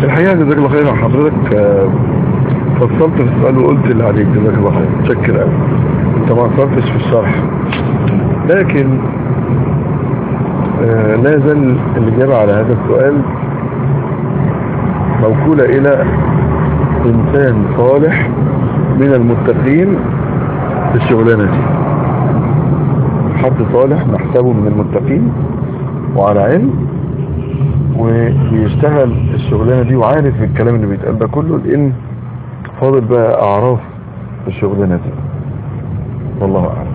الحقيقة جزاك الله خير حضرتك آه، فصلت في السؤال وقلت اللي عليك جزاك الله خير متشكر قوي انت ما قصرتش في الشرح لكن آه، لا زال الإجابة على هذا السؤال موكولة إلى إنسان صالح من المتقين في الشغلانة دي حد صالح نحسبه من المتقين وعلى علم وبيشتغل الشغلانة دي وعارف الكلام اللي بيتقال ده كله لأن فاضل بقى أعراف في الشغلانة دي والله أعلم